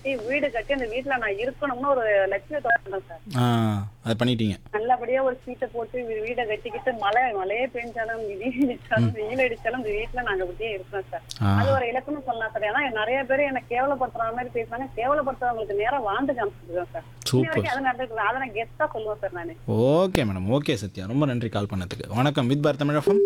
கட்டி வீடு கட்டி அந்த வீட்டுல நான் இருக்கணும்னு ஒரு லட்சியத்தோட இருந்தேன் சார் ஆ அதை பண்ணிட்டீங்க நல்லபடியா ஒரு சீட்டை போட்டு வீ- வீடை கட்டிக்கிட்டு மழை மழையே பெஞ்சாலும் இடி இடிச்சாலும் வெயில் அடிச்சாலும் இந்த வீட்டுல நாங்க அப்படியே இருக்கோம் சார் ஆ. அது ஒரு இலக்குன்னு சொல்லலாம் சார் ஏன்னா நிறைய பேர் என்ன கேவலப்படுத்துற மாதிரி பேசுறாங்க கேவலப்படுத்துறவங்களுக்கு நேரம் வாழ்ந்து காமிச்சிருக்கேன் சார் இன்னி சூப்பர் வரைக்கும் அது நடந்துருக்கு அதை நான் கெஸ்டா சொல்லுவேன் சார் நானு ஓகே மேடம் ஓகே சத்யா ரொம்ப நன்றி கால் பண்ணதுக்கு வணக்கம் வித் பார் தமிழகம்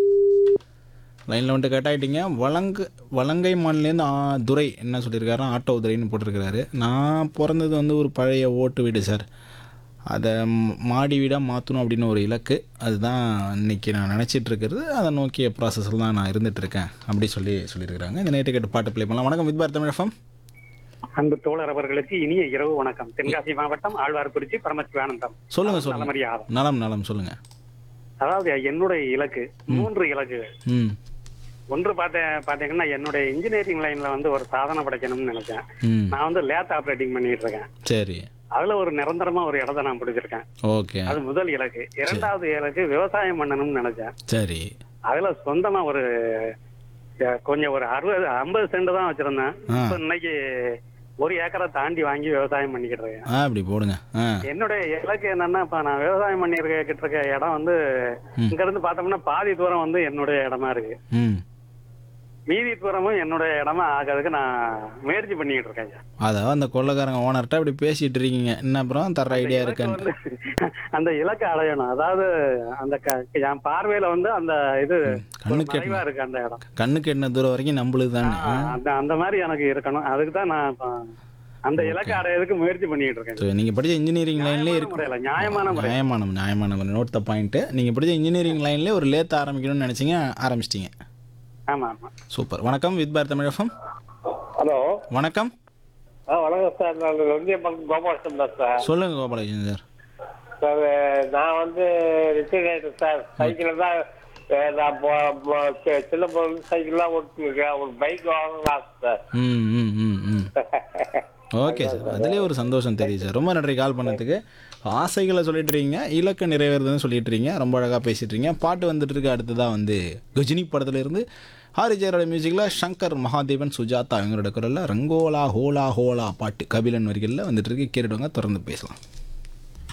லைனில் வந்துட்டு கட் ஆகிட்டீங்க வலங்கு வலங்கை மாநிலேருந்து ஆ துரை என்ன சொல்லியிருக்காரு ஆட்டோ துரைன்னு போட்டிருக்கிறாரு நான் பிறந்தது வந்து ஒரு பழைய ஓட்டு வீடு சார் அதை ம், மாடி வீடாக மாற்றணும் அப்படின்னு ஒரு இலக்கு அதுதான் இன்னைக்கு நான் நினச்சிட்டு இருக்கிறது அதை நோக்கிய ப்ராசஸில் தான் நான் இருந்துட்டு இருக்கேன் அப்படி சொல்லி சொல்லியிருக்கிறாங்க இந்த நேற்று கேட்டு பாட்டு ப்ளே பண்ணலாம் வணக்கம் வித் பார் தமிழகம் அன்பு தோழர் அவர்களுக்கு இனிய இரவு வணக்கம் தென்காசி மாவட்டம் ஆழ்வார்குறிச்சி பரமசிவானந்தம் சொல்லுங்கள் சொல்லுங்கள் நல்லமரியாதை நலம் நலம் சொல்லுங்கள் அதாவது என்னுடைய இலக்கு மூன்று இலக்குகள் ம் ஒன்று பார்த்த பாத்தீங்கன்னா என்னுடைய இன்ஜினியரிங் லைன்ல வந்து ஒரு சாதனை படைக்கணும்னு நினைச்சேன் ம் நான் வந்து லேத் ஆப்ரேட்டிங் பண்ணிட்டு இருக்கேன் சரி அதுல ஒரு நிரந்தரமா ஒரு இடத்த நான் பிடிச்சிருக்கேன் ஓகே அது முதல் இலக்கு இரண்டாவது இலக்கு விவசாயம் பண்ணணும்னு நினைச்சேன் சரி அதுல சொந்தமா ஒரு அஹ், கொஞ்சம் ஒரு அறுபது ஐம்பது சென்ட் தான் வச்சிருந்தேன் ஆ. இப்ப இன்னைக்கு ஒரு ஏக்கரை தாண்டி வாங்கி விவசாயம் பண்ணிக்கிட்டு இருக்கேன் ஆ அப்படி போடுங்க ஆ என்னுடைய இலக்கு என்னன்னா இப்ப நான் விவசாயம் பண்ணிருக்கிட்டு இருக்க இடம் வந்து ம். இங்க இருந்து பார்த்தோம்னா பாதி தூரம் வந்து என்னுடைய இடமா இருக்கு ம் மீதி தூரமும் என்னுடைய இடமா ஆகிறதுக்கு நான் முயற்சி பண்ணிக்கிட்டு இருக்கேன் ஐயா. அதாவது அந்த கொள்ளக்காரங்க ஓனர்கிட்ட அப்படி பேசிட்டு இருக்கீங்க என்ன அப்புறம் தர ஐடியா இலக்கு இருக்கான்னு வந்து அந்த இலக்கை அடையணும் அதாவது அந்த க- என் பார்வையில வந்து அந்த இது ஒரு கண்ணுக்கு மறைவா இருக்கு அந்த இடம் கண்ணுக்கு எட்டின தூரம் வரைக்கும் நம்மளுது தானே ஆ, அந்த அந்த மாதிரி எனக்கு இருக்கணும் அதுக்கு தான் நான் இப்ப அந்த இலக்கை அடையறதுக்கு முயற்சி பண்ணிட்டு இருக்கேன் ஸோ நீங்கள் படித்த இன்ஜினியரிங் லைன்லேயே நியாயமான இருக்கு முறையில நியாயமான முறை நியாயமான நியாயமான நோட் த பாயிண்ட்டு நீங்கள் படித்த இன்ஜினியரிங் லைன்லேயே ஒரு லேத் ஆரம்பிக்கணும்னு நினச்சிங்க ஆரம்பிச்சிட்டிங்க ஆமா ஆமா சூப்பர் வணக்கம் வித் பார் தமிழகம் ஹலோ வணக்கம் ஆ வணக்கம் சார் நான் ஒன்றிய பக்கம் கோபாலசன் தான் சார் சொல்லுங்கள் கோபாலகிருஷ்ணன் சார் சார் நான் வந்து ரிட்டையர் ஆகிட்டேன் சார் சைக்கிளில் தான் அஹ், நான் போ- போ- சி- சின்ன பொருள் சைக்கிள்லாம் ஓட்டிருக்கேன் ஒரு பைக் வாங்கணும் ஆசை சார் ம் ம் ம் ம் ஓகே சார் அதுலேயே ஒரு சந்தோஷம் தெரியுது சார் ரொம்ப நன்றி கால் பண்ணதுக்கு ஆசைகளை சொல்லிட்டு இருக்கீங்க இலக்கு நிறைவேறுதுன்னு சொல்லிட்டு இருக்கீங்க ரொம்ப அழகாக பேசிட்டு இருக்கீங்க பாட்டு வந்துட்டு இருக்கு அடுத்ததாக வந்து கஜினி படத்துல இருந்து ஹாரி ஜெயரோட மியூசிக்கில் சங்கர் மகாதேவன் சுஜாதா இவங்களோட குரலில் ரங்கோலா ஹோலா ஹோலா பாட்டு கபிலன் வரிகளில் வந்துட்டு இருக்கு கேட்டுடுவாங்க தொடர்ந்து பேசலாம்